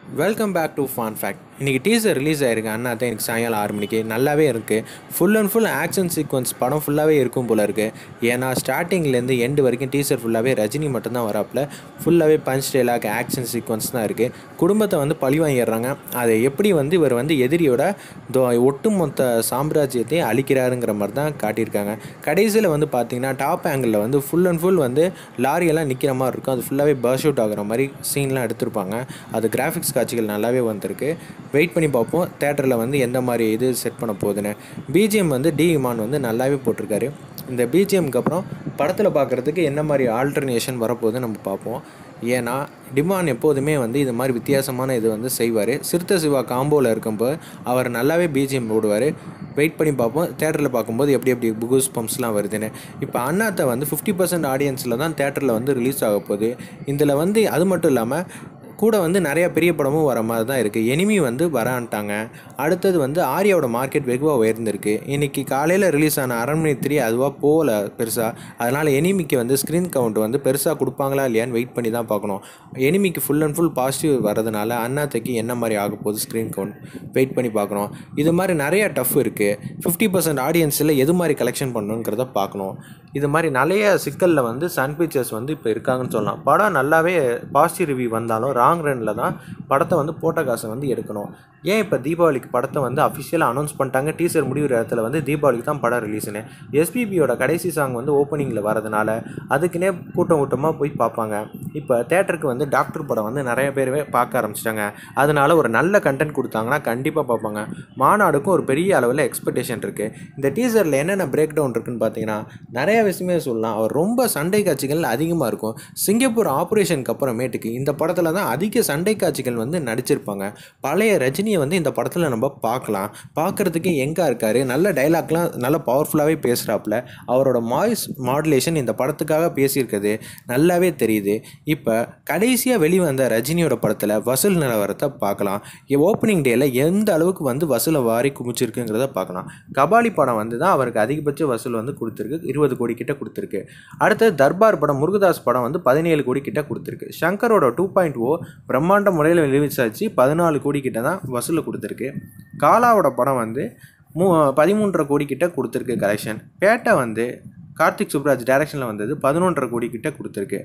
welcome back to fan fact இன்றைக்கி teaser release ஆயிருக்கு அண்ணா தான் எனக்கு சாயங்காலம் ஆறு மணிக்கு நல்லாவே இருக்குது full and full action sequence படம் ஃபுல்லாகவே இருக்கும் போல இருக்குது ஏன்னா ஸ்டார்டிங்லேருந்து எண்டு வரைக்கும் டீசர் ஃபுல்லாகவே ரஜினி மட்டும்தான் வராப்புல ஃபுல்லாகவே பஞ்ச் டைலாக் ஆக்ஷன் சீக்வன்ஸ் தான் இருக்குது குடும்பத்தை வந்து பழி வாங்கிடுறாங்க அதை எப்படி வந்து இவர் வந்து எதிரியோட தோ ஒட்டுமொத்த சாம்ராஜ்யத்தையும் அழிக்கிறாருங்கிற மாதிரி தான் காட்டியிருக்காங்க கடைசியில் வந்து பார்த்தீங்கன்னா டாப் ஆங்கிளில் வந்து ஃபுல் அண்ட் ஃபுல் வந்து லாரியெல்லாம் நிற்கிற மாதிரி இருக்கும் அது ஃபுல்லாகவே பர்ஸ் அவுட் ஆகுற மாதிரி சீன்லாம் எடுத்திருப்பாங்க அது கிராஃபிக்ஸ் காட்சிகள் நல்லாவே வந்திருக்கு வெயிட் பண்ணி பார்ப்போம் தேட்டரில் வந்து எந்த மாதிரி இது செட் பண்ண போகுதுன்னு பிஜிஎம் வந்து டி இமான் வந்து நல்லாவே போட்டிருக்காரு இந்த பிஜிஎம்க்கு அப்புறம் படத்தில் பார்க்குறதுக்கு என்ன மாதிரி ஆல்டர்னேஷன் வரப்போகுதுன்னு நம்ம பார்ப்போம் ஏன்னா டிமான் எப்போதுமே வந்து இது மாதிரி வித்தியாசமான இது வந்து செய்வார் சிறுத்தை சிவா காம்போவில் இருக்கும்போது அவர் நல்லாவே பிஜிஎம் போடுவார் வெயிட் பண்ணி பார்ப்போம் தேட்டரில் பார்க்கும்போது எப்படி எப்படி புகூஸ் பம்ப்ஸ்லாம் வருதுன்னு இப்போ அண்ணாத்தை வந்து ஃபிஃப்டி பர்சன்ட் ஆடியன்ஸில் தான் தேட்டரில் வந்து ரிலீஸ் ஆக போகுது இதில் வந்து அது மட்டும் இல்லாமல் கூட வந்து நிறையா பெரிய படமும் வர மாதிரி தான் இருக்குது எனிமி வந்து வரான்ட்டாங்க அடுத்தது வந்து ஆர்யாவோட மார்க்கெட் வெகுவாக உயர்ந்திருக்கு இன்றைக்கி காலையில் ரிலீஸ் ஆன அரண்மனை த்ரீ அதுவாக போகல பெருசாக அதனால் எனிமிக்கு வந்து ஸ்க்ரீன் கவுண்ட் வந்து பெருசாக கொடுப்பாங்களா இல்லையான்னு வெயிட் பண்ணி தான் பார்க்கணும் எனிமிக்கு ஃபுல் அண்ட் ஃபுல் பாசிட்டிவ் வரதுனால அண்ணாத்தைக்கு என்ன மாதிரி ஆக போகுது ஸ்க்ரீன் கவுண்ட் வெயிட் பண்ணி பார்க்கணும் இது மாதிரி நிறையா டஃப் இருக்குது ஃபிஃப்டி பர்சன்ட் ஆடியன்ஸில் எது மாதிரி கலெக்ஷன் பண்ணணுங்கிறத பார்க்கணும் இது மாதிரி நிறைய சிக்கலில் வந்து சன் பிக்சர்ஸ் வந்து இப்போ இருக்காங்கன்னு சொல்லலாம் படம் நல்லாவே பாசிட்டிவ் ரிவ்யூ வந்தாலும் ராங் ரனில் தான் படத்தை வந்து போட்ட காசை வந்து எடுக்கணும் ஏன் இப்போ தீபாவளிக்கு படத்தை வந்து அஃபிஷியலாக அனௌன்ஸ் பண்ணிட்டாங்க டீசர் முடிவுற இடத்துல வந்து தீபாவளிக்கு தான் படம் ரிலீஸ்னு எஸ்பிபியோட கடைசி சாங் வந்து ஓப்பனிங்கில் வரதுனால அதுக்குன்னே கூட்டம் கூட்டமாக போய் பார்ப்பாங்க இப்போ தேட்டருக்கு வந்து டாக்டர் படம் வந்து நிறைய பேருவே பார்க்க ஆரம்பிச்சிட்டாங்க அதனால ஒரு நல்ல கண்டென்ட் கொடுத்தாங்கன்னா கண்டிப்பாக பார்ப்பாங்க மாநாடுக்கும் ஒரு பெரிய அளவில் எக்ஸ்பெக்டேஷன் இருக்குது இந்த டீசரில் என்னென்ன பிரேக் டவுன் இருக்குன்னு பார்த்தீங்கன்னா நிறைய விஷயமே சொல்லலாம் அவர் ரொம்ப சண்டை காட்சிகள் அதிகமாக இருக்கும் சிங்கப்பூர் ஆப்ரேஷனுக்கு அப்புறமேட்டுக்கு இந்த படத்தில் தான் அதிக சண்டை காட்சிகள் வந்து நடிச்சிருப்பாங்க பழைய ரஜினியை வந்து இந்த படத்தில் நம்ம பார்க்கலாம் பார்க்குறதுக்கு எங்கே இருக்கார் நல்ல டைலாக்லாம் நல்ல பவர்ஃபுல்லாகவே பேசுகிறாப்புல அவரோட வாய்ஸ் மாடுலேஷன் இந்த படத்துக்காக பேசியிருக்கிறது நல்லாவே தெரியுது இப்போ கடைசியாக வெளிவந்த ரஜினியோட படத்தில் வசூல் நிலவரத்தை பார்க்கலாம் ஓப்பனிங் டேயில் எந்த அளவுக்கு வந்து வசூலை வாரி குமிச்சிருக்குங்கிறத பார்க்கலாம் கபாலி படம் வந்து தான் அவருக்கு அதிகபட்ச வசூல் வந்து கொடுத்துருக்கு இருபது கோடி கிட்ட கொடுத்துருக்கு அடுத்தது தர்பார் படம் முருகதாஸ் படம் வந்து பதினேழு கோடி கிட்ட கொடுத்துருக்கு சங்கரோட டூ பாயிண்ட் ஓ பிரம்மாண்ட முறையில் ரிலீஸ் ஆச்சு பதினாலு கோடி கிட்ட தான் வசூல் கொடுத்துருக்கு காலாவோட படம் வந்து மூ பதிமூன்றரை கோடி கிட்ட கொடுத்துருக்கு கலெக்ஷன் பேட்டை வந்து கார்த்திக் சுப்ராஜ் டைரக்ஷனில் வந்தது பதினொன்றரை கோடி கிட்ட கொடுத்துருக்கு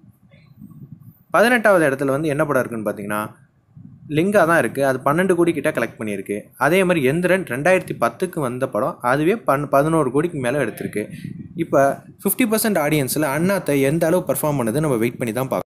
பதினெட்டாவது இடத்துல வந்து என்ன படம் இருக்குன்னு பார்த்தீங்கன்னா லிங்கா தான் இருக்குது அது பன்னெண்டு கோடி கிட்ட கலெக்ட் பண்ணியிருக்கு அதே மாதிரி எந்திரன் ரெண்டாயிரத்தி பத்துக்கு வந்த படம் அதுவே பன் பதினோரு கோடிக்கு மேலே எடுத்திருக்கு இப்போ ஃபிஃப்டி பர்சன்ட் ஆடியன்ஸில் அண்ணாத்தை எந்த அளவு பர்ஃபார்ம் பண்ணுது நம்ம வெயிட் பண்ணி தான் பார்க்கணும்